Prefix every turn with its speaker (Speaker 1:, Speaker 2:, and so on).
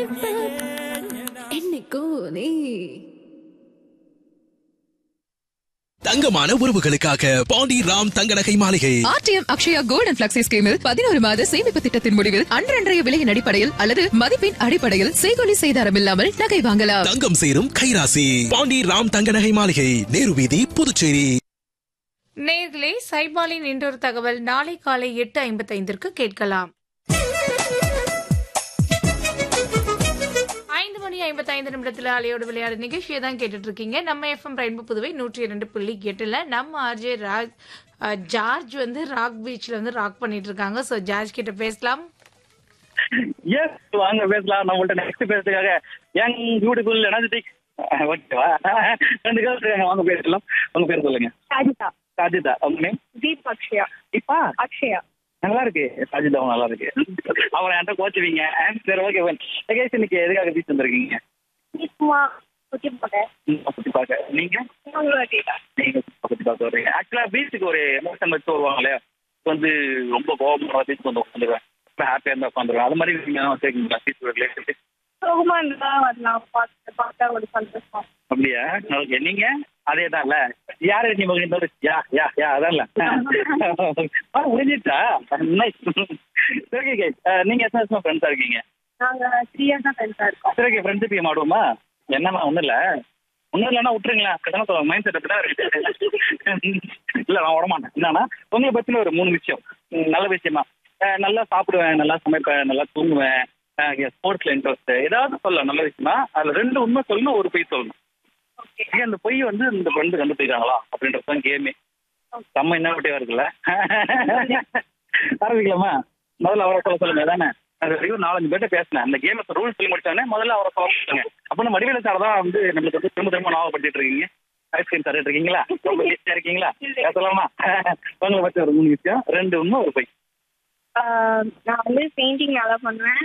Speaker 1: என்னைக்கும் நீ
Speaker 2: தங்கமான உறவுகளுக்காக பாண்டி ராம் தங்க நகை மாளிகை
Speaker 3: RTM Akshaya gold and flexi ஸ்கீமில் பதினோரு மாத சேமிப்பு திட்டத்தின் முடிவில் அன்றன்றைய விலையின் அடிப்படையில் அல்லது மதிப்பின் அடிப்படையில் செய்கொலி செய்தாரம் இல்லாமல் நகை வாங்கலாம்
Speaker 2: தங்கம் சேரும் கைராசி பாண்டி ராம் தங்க நகை மாளிகை நேரு வீதி புதுச்சேரி
Speaker 4: நேர்களே சைபாலின் இன்றொரு தகவல் நாளை காலை எட்டு ஐம்பத்தைந்திற்கு கேட்கலாம் ஐந்து மணி ஐம்பத்தைந்து நிமிடத்துல அலையோடு விளையாடு நிகழ்ச்சியை தான் கேட்டுட்டு இருக்கீங்க நம்ம எஃப்எம் ரெயின்போ புதுவை நூற்றி இரண்டு புள்ளி எட்டுல நம்ம ஆர்ஜே ராஜ் அஹ், ஜார்ஜ் வந்து ராக் பீச்ல வந்து ராக் பண்ணிட்டு இருக்காங்க ஸோ ஜார்ஜ் கிட்ட பேசலாம்
Speaker 5: எஸ் வாங்க பேசலாம் நான் உங்கள்ட்ட நெக்ஸ்ட் பேசுறதுக்காக யங் பியூட்டிஃபுல் எனர்ஜெட்டிக் ஓகேவா ரெண்டு கேர்ள்ஸ் இருக்காங்க வாங்க பேசலாம் உங்க பேர் சொல்லுங்க
Speaker 6: ராஜிதா
Speaker 5: சாஜிதா உங்க நேம்
Speaker 6: தீப் அக்ஷயா
Speaker 5: இப்பா
Speaker 6: அக்ஷயா
Speaker 5: நல்லா இருக்கு சாஜிதா நல்லா இருக்கு அவரை என்கிட்ட கோச்சுவீங்க சரி ஓகே லகேஷ் இன்னைக்கு எதுக்காக பீச் வந்திருக்கீங்க
Speaker 6: சும்மா குட்டி போட்டேன்
Speaker 5: சுத்தி பார்க்க நீங்க நீங்க சுத்தி பார்க்க வர்றீங்க ஆக்சுவலா பீச்சுக்கு ஒரு எமோஷன் வச்சு வருவாங்களே வந்து ரொம்ப கோபம் பீச் வந்து உட்காந்துருவேன் ரொம்ப ஹாப்பியா இருந்தா உட்காந்துருவேன் அது மாதிரி நீங்க வச்சிருக்கீங்களா பீச் ரிலேட்டட்
Speaker 6: சுகமா இருந்தா வரலாம் பார்த்து பார்த்தா ஒரு சந்தோஷம்
Speaker 5: அப்படியா ஓகே நீங்க அதே தான்ல யாரு நீ மகன் இன்னொரு யா யா யா அதான்ல ஆ முடிஞ்சிட்டா நைஸ் சரி ஓகே நீங்க எத்தனை வருஷமா ஃப்ரெண்ட்ஸா இருக்கீங்க
Speaker 6: நாங்க த்ரீ இயர்ஸ் தான் ஃப்ரெண்ட்ஸா இருக்கோம்
Speaker 5: சரி ஓகே ஃப்ரெண்ட்ஷிப் கேம் ஆடுவோமா என்னம்மா ஒன்றும் இல்லை ஒன்றும் இல்லைன்னா விட்டுருங்களேன் அப்படிதான் மைண்ட் செட் அப்படி தான் இருக்கு இல்லை நான் விடமாட்டேன் என்னன்னா உங்களை பற்றின ஒரு மூணு விஷயம் ம், நல்ல விஷயமா அஹ், நல்லா சாப்பிடுவேன் நல்லா சமைப்பேன் நல்லா தூங்குவேன் ஸ்போர்ட்ஸ்ல இன்ட்ரெஸ்ட் ஏதாவது சொல்லலாம் நல்ல விஷயமா அதுல ரெண்டு உண்மை சொல்லணும் ஒரு பொய் சொல்லணும் ஏன் அந்த பொய் வந்து இந்த ஃப்ரெண்டு கண்டுபிடிக்கிறாங்களா அப்படின்றது தான் கேமே செம்ம என்ன விட்டியா இருக்குல்ல ஆரம்பிக்கலாமா முதல்ல அவரை சொல்ல சொல்லுங்க தானே அது வரைக்கும் நாலஞ்சு பேர்ட்ட பேசினேன் அந்த கேம் ரூல்ஸ் சொல்லி முடிச்சானே முதல்ல அவரை சொல்ல சொல்லுங்க அப்ப நம்ம வடிவேல சார் தான் வந்து நம்மளுக்கு வந்து திரும்ப திரும்ப ஞாபகப்படுத்திட்டு இருக்கீங்க ஐஸ்கிரீம் சாப்பிட்டு இருக்கீங்களா ரொம்ப ஈஸியா இருக்கீங்களா பேசலாமா உங்களை பத்தி ஒரு மூணு விஷயம் ரெண்டு உண்மை ஒரு பொய்
Speaker 6: ஆஹ் நான் வந்து பெயிண்டிங் நல்லா பண்ணுவேன்